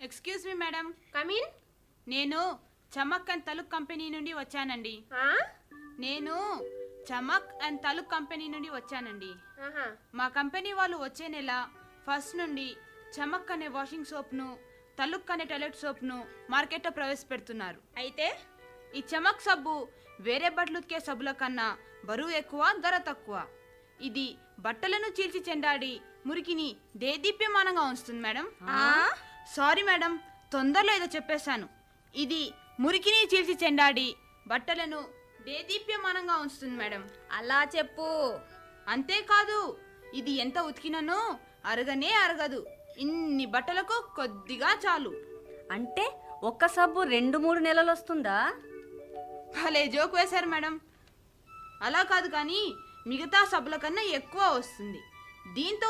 excuse me madam కమీన్ నేను చమక్ and తలుక్ company నుండి వచ్చానండి నేను చమక్ అండ్ తలుక్ కంపెనీ నుండి వచ్చానండి మా కంపెనీ వాళ్ళు వచ్చే నెల ఫస్ట్ నుండి చమక్ అనే వాషింగ్ సోప్ను తలుక్ అనే టాయిలెట్ సోప్ను మార్కెట్లో ప్రవేశపెడుతున్నారు అయితే ఈ చమక్ సబ్బు వేరే బట్టలు ఉతికే సబ్బుల కన్నా బరువు ఎక్కువ ధర తక్కువ ఇది బట్టలను చీల్చి చెండాడి మురికిని దేదీప్యమానంగా ఉంచుతుంది మేడం సారీ మేడం తొందరలో ఏదో చెప్పేశాను ఇది మురికిని చీల్చి చెండాడి బట్టలను దేదీప్యమానంగా ఉంచుతుంది మేడం అలా చెప్పు అంతేకాదు ఇది ఎంత ఉతికినను అరగనే అరగదు ఇన్ని బట్టలకు కొద్దిగా చాలు అంటే ఒక్క సబ్బు రెండు మూడు నెలలు వస్తుందా భలే జోక్ వేశారు మేడం అలా కాదు కానీ మిగతా సబ్బుల కన్నా ఎక్కువ వస్తుంది దీంతో